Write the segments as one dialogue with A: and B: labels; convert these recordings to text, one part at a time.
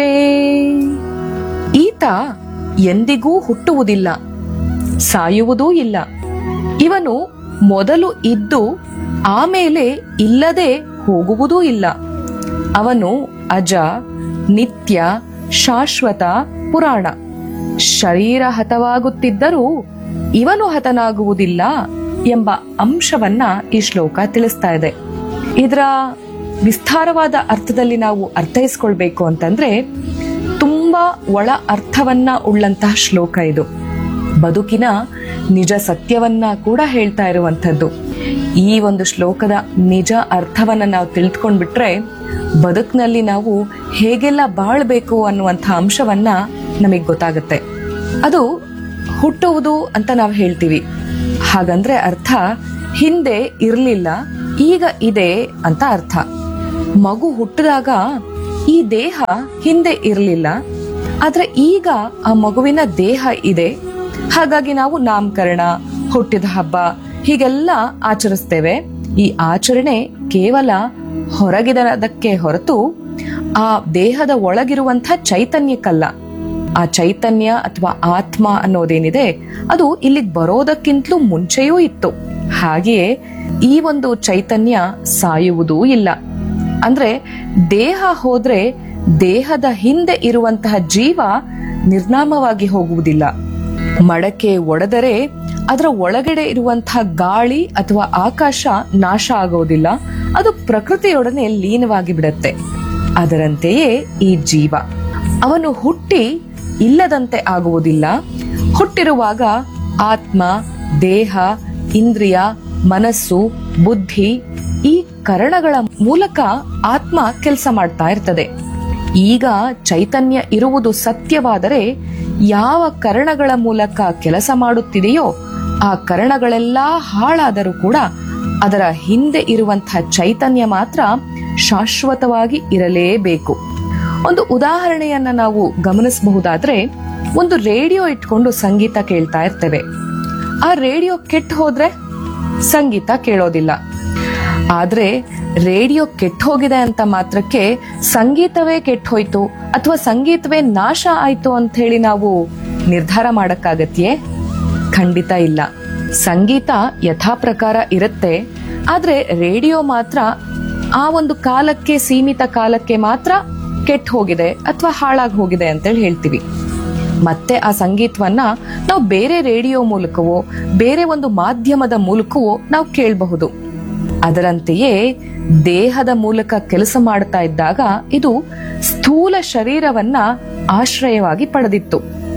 A: ಈತ ಎಂದಿಗೂ ಹುಟ್ಟುವುದಿಲ್ಲ ಸಾಯುವುದೂ ಇಲ್ಲ ಇವನು ಮೊದಲು ಇದ್ದು ಆಮೇಲೆ ಇಲ್ಲದೆ ಹೋಗುವುದೂ ಇಲ್ಲ ಅವನು ಅಜ ನಿತ್ಯ ಶಾಶ್ವತ ಪುರಾಣ ಶರೀರ ಹತವಾಗುತ್ತಿದ್ದರೂ ಇವನು ಹತನಾಗುವುದಿಲ್ಲ ಎಂಬ ಅಂಶವನ್ನ ಈ ಶ್ಲೋಕ ತಿಳಿಸ್ತಾ ಇದೆ ಇದರ ವಿಸ್ತಾರವಾದ ಅರ್ಥದಲ್ಲಿ ನಾವು ಅರ್ಥೈಸ್ಕೊಳ್ಬೇಕು ಅಂತಂದ್ರೆ ತುಂಬಾ ಒಳ ಅರ್ಥವನ್ನ ಉಳ್ಳಂತಹ ಶ್ಲೋಕ ಇದು ಬದುಕಿನ ನಿಜ ಸತ್ಯವನ್ನ ಕೂಡ ಹೇಳ್ತಾ ಇರುವಂಥದ್ದು ಈ ಒಂದು ಶ್ಲೋಕದ ನಿಜ ಅರ್ಥವನ್ನ ನಾವು ತಿಳಿದುಕೊಂಡ್ಬಿಟ್ರೆ ಬದುಕಿನಲ್ಲಿ ನಾವು ಹೇಗೆಲ್ಲ ಬಾಳ್ಬೇಕು ಅನ್ನುವಂಥ ಅಂಶವನ್ನ ನಮಗೆ ಗೊತ್ತಾಗುತ್ತೆ ಅದು ಹುಟ್ಟುವುದು ಅಂತ ನಾವು ಹೇಳ್ತೀವಿ ಹಾಗಂದ್ರೆ ಅರ್ಥ ಹಿಂದೆ ಇರಲಿಲ್ಲ ಈಗ ಇದೆ ಅಂತ ಅರ್ಥ ಮಗು ಹುಟ್ಟಿದಾಗ ಈ ದೇಹ ಹಿಂದೆ ಇರಲಿಲ್ಲ ಆದ್ರೆ ಈಗ ಆ ಮಗುವಿನ ದೇಹ ಇದೆ ಹಾಗಾಗಿ ನಾವು ನಾಮಕರಣ ಹುಟ್ಟಿದ ಹಬ್ಬ ಹೀಗೆಲ್ಲ ಆಚರಿಸ್ತೇವೆ ಈ ಆಚರಣೆ ಕೇವಲ ಹೊರಗಿದಕ್ಕೆ ಹೊರತು ಆ ದೇಹದ ಒಳಗಿರುವಂಥ ಚೈತನ್ಯಕ್ಕಲ್ಲ ಆ ಚೈತನ್ಯ ಅಥವಾ ಆತ್ಮ ಅನ್ನೋದೇನಿದೆ ಅದು ಇಲ್ಲಿಗೆ ಬರೋದಕ್ಕಿಂತಲೂ ಮುಂಚೆಯೂ ಇತ್ತು ಹಾಗೆಯೇ ಈ ಒಂದು ಚೈತನ್ಯ ಸಾಯುವುದೂ ಇಲ್ಲ ಅಂದ್ರೆ ದೇಹ ಹೋದ್ರೆ ದೇಹದ ಹಿಂದೆ ಇರುವಂತಹ ಜೀವ ನಿರ್ನಾಮವಾಗಿ ಹೋಗುವುದಿಲ್ಲ ಮಡಕೆ ಒಡೆದರೆ ಅದರ ಒಳಗಡೆ ಇರುವಂತಹ ಗಾಳಿ ಅಥವಾ ಆಕಾಶ ನಾಶ ಆಗೋದಿಲ್ಲ ಅದು ಪ್ರಕೃತಿಯೊಡನೆ ಲೀನವಾಗಿ ಬಿಡುತ್ತೆ ಅದರಂತೆಯೇ ಈ ಜೀವ ಅವನು ಹುಟ್ಟಿ ಇಲ್ಲದಂತೆ ಆಗುವುದಿಲ್ಲ ಹುಟ್ಟಿರುವಾಗ ಆತ್ಮ ದೇಹ ಇಂದ್ರಿಯ ಮನಸ್ಸು ಬುದ್ಧಿ ಈ ಕರಣಗಳ ಮೂಲಕ ಆತ್ಮ ಕೆಲಸ ಮಾಡ್ತಾ ಇರ್ತದೆ ಈಗ ಚೈತನ್ಯ ಇರುವುದು ಸತ್ಯವಾದರೆ ಯಾವ ಕರಣಗಳ ಮೂಲಕ ಕೆಲಸ ಮಾಡುತ್ತಿದೆಯೋ ಆ ಕರಣಗಳೆಲ್ಲ ಹಾಳಾದರೂ ಕೂಡ ಅದರ ಹಿಂದೆ ಇರುವಂತಹ ಚೈತನ್ಯ ಮಾತ್ರ ಶಾಶ್ವತವಾಗಿ ಇರಲೇಬೇಕು ಒಂದು ಉದಾಹರಣೆಯನ್ನ ನಾವು ಗಮನಿಸಬಹುದಾದ್ರೆ ಒಂದು ರೇಡಿಯೋ ಇಟ್ಕೊಂಡು ಸಂಗೀತ ಕೇಳ್ತಾ ಇರ್ತೇವೆ ಆ ರೇಡಿಯೋ ಕೆಟ್ಟ ಹೋದ್ರೆ ಸಂಗೀತ ಕೇಳೋದಿಲ್ಲ ಆದ್ರೆ ರೇಡಿಯೋ ಕೆಟ್ಟ ಹೋಗಿದೆ ಅಂತ ಮಾತ್ರಕ್ಕೆ ಸಂಗೀತವೇ ಕೆಟ್ಟ ಹೋಯ್ತು ಅಥವಾ ಸಂಗೀತವೇ ನಾಶ ಆಯ್ತು ಅಂತ ಹೇಳಿ ನಾವು ನಿರ್ಧಾರ ಮಾಡಕ್ಕಾಗತ್ಯೇ ಖಂಡಿತ ಇಲ್ಲ ಸಂಗೀತ ಯಥಾ ಪ್ರಕಾರ ಇರುತ್ತೆ ಆದ್ರೆ ರೇಡಿಯೋ ಮಾತ್ರ ಆ ಒಂದು ಕಾಲಕ್ಕೆ ಸೀಮಿತ ಕಾಲಕ್ಕೆ ಮಾತ್ರ ಕೆಟ್ಟ ಹೋಗಿದೆ ಅಥವಾ ಹಾಳಾಗಿ ಹೋಗಿದೆ ಅಂತೇಳಿ ಹೇಳ್ತೀವಿ ಮತ್ತೆ ಆ ಸಂಗೀತವನ್ನ ನಾವು ಬೇರೆ ರೇಡಿಯೋ ಮೂಲಕವೋ ಬೇರೆ ಒಂದು ಮಾಧ್ಯಮದ ಮೂಲಕವೋ ನಾವು ಕೇಳಬಹುದು ಅದರಂತೆಯೇ ದೇಹದ ಮೂಲಕ ಕೆಲಸ ಮಾಡ್ತಾ ಇದ್ದಾಗ ಇದು ಸ್ಥೂಲ ಶರೀರವನ್ನ ಆಶ್ರಯವಾಗಿ ಪಡೆದಿತ್ತು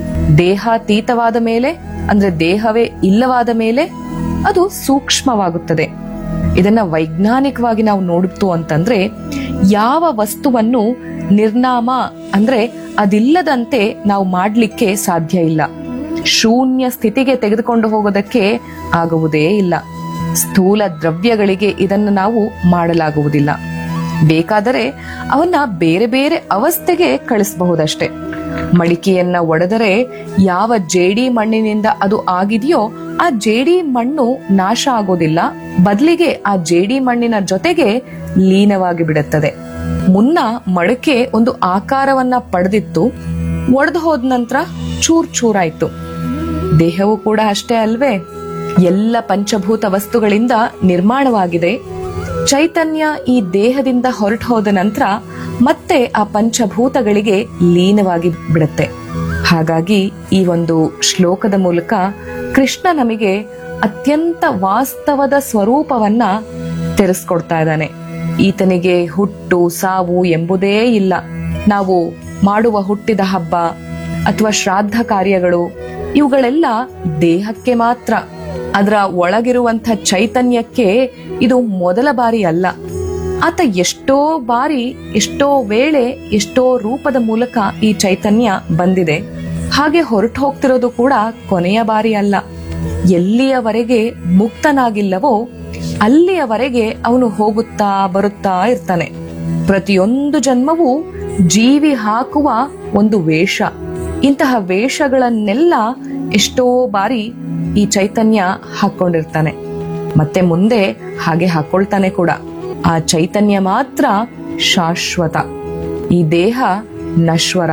A: ದೇಹಾತೀತವಾದ ಮೇಲೆ ಅಂದ್ರೆ ದೇಹವೇ ಇಲ್ಲವಾದ ಮೇಲೆ ಅದು ಸೂಕ್ಷ್ಮವಾಗುತ್ತದೆ ಇದನ್ನ ವೈಜ್ಞಾನಿಕವಾಗಿ ನಾವು ನೋಡುತ್ತು ಅಂತಂದ್ರೆ ಯಾವ ವಸ್ತುವನ್ನು ನಿರ್ನಾಮ ಅಂದ್ರೆ ಅದಿಲ್ಲದಂತೆ ನಾವು ಮಾಡ್ಲಿಕ್ಕೆ ಸಾಧ್ಯ ಇಲ್ಲ ಶೂನ್ಯ ಸ್ಥಿತಿಗೆ ತೆಗೆದುಕೊಂಡು ಹೋಗೋದಕ್ಕೆ ಆಗುವುದೇ ಇಲ್ಲ ಸ್ಥೂಲ ದ್ರವ್ಯಗಳಿಗೆ ಇದನ್ನು ನಾವು ಮಾಡಲಾಗುವುದಿಲ್ಲ ಬೇಕಾದರೆ ಅವನ್ನ ಬೇರೆ ಬೇರೆ ಅವಸ್ಥೆಗೆ ಕಳಿಸಬಹುದಷ್ಟೇ ಮಡಿಕೆಯನ್ನ ಒಡೆದರೆ ಯಾವ ಜೇಡಿ ಮಣ್ಣಿನಿಂದ ಅದು ಆಗಿದೆಯೋ ಆ ಜೇಡಿ ಮಣ್ಣು ನಾಶ ಆಗೋದಿಲ್ಲ ಬದಲಿಗೆ ಆ ಜೇಡಿ ಮಣ್ಣಿನ ಜೊತೆಗೆ ಲೀನವಾಗಿ ಬಿಡುತ್ತದೆ ಮುನ್ನ ಮಡಕೆ ಒಂದು ಆಕಾರವನ್ನ ಪಡೆದಿತ್ತು ಒಡೆದು ಹೋದ ನಂತರ ಚೂರ್ ಚೂರಾಯ್ತು ದೇಹವು ಕೂಡ ಅಷ್ಟೇ ಅಲ್ವೇ ಎಲ್ಲ ಪಂಚಭೂತ ವಸ್ತುಗಳಿಂದ ನಿರ್ಮಾಣವಾಗಿದೆ ಚೈತನ್ಯ ಈ ದೇಹದಿಂದ ಹೊರಟು ಹೋದ ನಂತರ ಮತ್ತೆ ಆ ಪಂಚಭೂತಗಳಿಗೆ ಲೀನವಾಗಿ ಬಿಡುತ್ತೆ ಹಾಗಾಗಿ ಈ ಒಂದು ಶ್ಲೋಕದ ಮೂಲಕ ಕೃಷ್ಣ ನಮಗೆ ಅತ್ಯಂತ ವಾಸ್ತವದ ಸ್ವರೂಪವನ್ನ ತೆರೆಸ್ಕೊಡ್ತಾ ಇದ್ದಾನೆ ಈತನಿಗೆ ಹುಟ್ಟು ಸಾವು ಎಂಬುದೇ ಇಲ್ಲ ನಾವು ಮಾಡುವ ಹುಟ್ಟಿದ ಹಬ್ಬ ಅಥವಾ ಶ್ರಾದ್ದ ಕಾರ್ಯಗಳು ಇವುಗಳೆಲ್ಲ ದೇಹಕ್ಕೆ ಮಾತ್ರ ಅದರ ಒಳಗಿರುವಂಥ ಚೈತನ್ಯಕ್ಕೆ ಇದು ಮೊದಲ ಬಾರಿ ಅಲ್ಲ ಆತ ಎಷ್ಟೋ ಬಾರಿ ಎಷ್ಟೋ ವೇಳೆ ಎಷ್ಟೋ ರೂಪದ ಮೂಲಕ ಈ ಚೈತನ್ಯ ಬಂದಿದೆ ಹಾಗೆ ಹೊರಟು ಹೋಗ್ತಿರೋದು ಕೂಡ ಕೊನೆಯ ಬಾರಿ ಅಲ್ಲ ಎಲ್ಲಿಯವರೆಗೆ ಮುಕ್ತನಾಗಿಲ್ಲವೋ ಅಲ್ಲಿಯವರೆಗೆ ಅವನು ಹೋಗುತ್ತಾ ಬರುತ್ತಾ ಇರ್ತಾನೆ ಪ್ರತಿಯೊಂದು ಜನ್ಮವೂ ಜೀವಿ ಹಾಕುವ ಒಂದು ವೇಷ ಇಂತಹ ವೇಷಗಳನ್ನೆಲ್ಲ ಎಷ್ಟೋ ಬಾರಿ ಈ ಚೈತನ್ಯ ಹಾಕೊಂಡಿರ್ತಾನೆ ಮತ್ತೆ ಮುಂದೆ ಹಾಗೆ ಹಾಕೊಳ್ತಾನೆ ಕೂಡ ಆ ಚೈತನ್ಯ ಮಾತ್ರ ಶಾಶ್ವತ ಈ ದೇಹ ನಶ್ವರ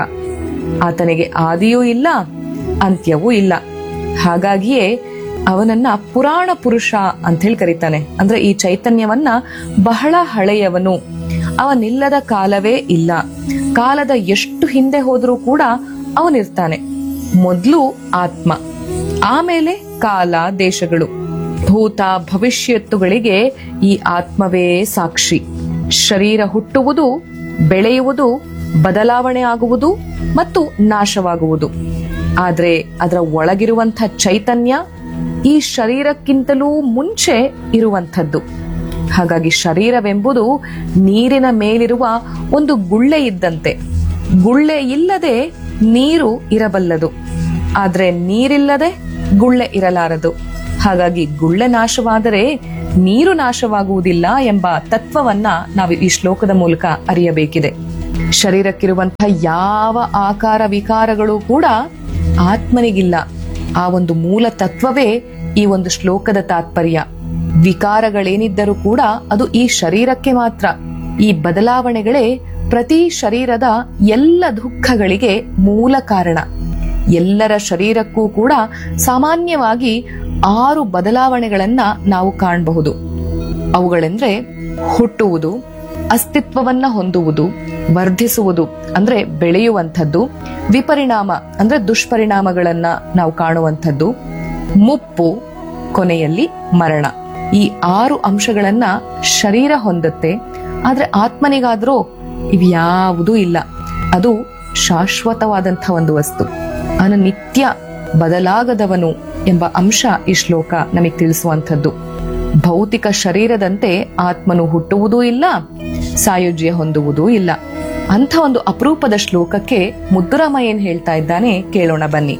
A: ಆತನಿಗೆ ಆದಿಯೂ ಇಲ್ಲ ಅಂತ್ಯವೂ ಇಲ್ಲ ಹಾಗಾಗಿಯೇ ಅವನನ್ನ ಪುರಾಣ ಪುರುಷ ಅಂತ ಹೇಳಿ ಕರೀತಾನೆ ಅಂದ್ರೆ ಈ ಚೈತನ್ಯವನ್ನ ಬಹಳ ಹಳೆಯವನು ಅವನಿಲ್ಲದ ಕಾಲವೇ ಇಲ್ಲ ಕಾಲದ ಎಷ್ಟು ಹಿಂದೆ ಹೋದ್ರೂ ಕೂಡ ಅವನಿರ್ತಾನೆ ಮೊದ್ಲು ಆತ್ಮ ಆಮೇಲೆ ಕಾಲ ದೇಶಗಳು ಭೂತ ಭವಿಷ್ಯತ್ತುಗಳಿಗೆ ಈ ಆತ್ಮವೇ ಸಾಕ್ಷಿ ಶರೀರ ಹುಟ್ಟುವುದು ಬೆಳೆಯುವುದು ಬದಲಾವಣೆ ಆಗುವುದು ಮತ್ತು ನಾಶವಾಗುವುದು ಆದ್ರೆ ಅದರ ಒಳಗಿರುವಂಥ ಚೈತನ್ಯ ಈ ಶರೀರಕ್ಕಿಂತಲೂ ಮುಂಚೆ ಇರುವಂಥದ್ದು ಹಾಗಾಗಿ ಶರೀರವೆಂಬುದು ನೀರಿನ ಮೇಲಿರುವ ಒಂದು ಗುಳ್ಳೆ ಇದ್ದಂತೆ ಗುಳ್ಳೆ ಇಲ್ಲದೆ ನೀರು ಇರಬಲ್ಲದು ಆದ್ರೆ ನೀರಿಲ್ಲದೆ ಗುಳ್ಳೆ ಇರಲಾರದು ಹಾಗಾಗಿ ಗುಳ್ಳೆ ನಾಶವಾದರೆ ನೀರು ನಾಶವಾಗುವುದಿಲ್ಲ ಎಂಬ ತತ್ವವನ್ನ ನಾವು ಈ ಶ್ಲೋಕದ ಮೂಲಕ ಅರಿಯಬೇಕಿದೆ ಶರೀರಕ್ಕಿರುವಂತಹ ಯಾವ ಆಕಾರ ವಿಕಾರಗಳು ಕೂಡ ಆತ್ಮನಿಗಿಲ್ಲ ಆ ಒಂದು ಮೂಲ ತತ್ವವೇ ಈ ಒಂದು ಶ್ಲೋಕದ ತಾತ್ಪರ್ಯ ವಿಕಾರಗಳೇನಿದ್ದರೂ ಕೂಡ ಅದು ಈ ಶರೀರಕ್ಕೆ ಮಾತ್ರ ಈ ಬದಲಾವಣೆಗಳೇ ಪ್ರತಿ ಶರೀರದ ಎಲ್ಲ ದುಃಖಗಳಿಗೆ ಮೂಲ ಕಾರಣ ಎಲ್ಲರ ಶರೀರಕ್ಕೂ ಕೂಡ ಸಾಮಾನ್ಯವಾಗಿ ಆರು ಬದಲಾವಣೆಗಳನ್ನ ನಾವು ಕಾಣಬಹುದು ಅವುಗಳೆಂದ್ರೆ ಹುಟ್ಟುವುದು ಅಸ್ತಿತ್ವವನ್ನ ಹೊಂದುವುದು ವರ್ಧಿಸುವುದು ಅಂದ್ರೆ ಬೆಳೆಯುವಂಥದ್ದು ವಿಪರಿಣಾಮ ಅಂದ್ರೆ ದುಷ್ಪರಿಣಾಮಗಳನ್ನ ನಾವು ಕಾಣುವಂಥದ್ದು ಮುಪ್ಪು ಕೊನೆಯಲ್ಲಿ ಮರಣ ಈ ಆರು ಅಂಶಗಳನ್ನ ಶರೀರ ಹೊಂದುತ್ತೆ ಆದ್ರೆ ಆತ್ಮನಿಗಾದ್ರೂ ಇವ್ಯಾವುದೂ ಇಲ್ಲ ಅದು ಶಾಶ್ವತವಾದಂಥ ಒಂದು ವಸ್ತು ಅವನು ನಿತ್ಯ ಬದಲಾಗದವನು ಎಂಬ ಅಂಶ ಈ ಶ್ಲೋಕ ನಮಗೆ ತಿಳಿಸುವಂಥದ್ದು ಭೌತಿಕ ಶರೀರದಂತೆ ಆತ್ಮನು ಹುಟ್ಟುವುದೂ ಇಲ್ಲ ಸಾಯುಜ್ಯ ಹೊಂದುವುದೂ ಇಲ್ಲ ಅಂಥ ಒಂದು ಅಪರೂಪದ ಶ್ಲೋಕಕ್ಕೆ ಮುದ್ದುರಾಮ ಏನ್ ಹೇಳ್ತಾ ಇದ್ದಾನೆ ಕೇಳೋಣ ಬನ್ನಿ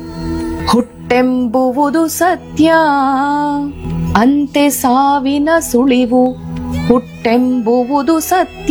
A: ಹುಟ್ಟೆಂಬುವುದು ಸತ್ಯ ಅಂತೆ ಸಾವಿನ ಸುಳಿವು ಹುಟ್ಟೆಂಬುವುದು ಸತ್ಯ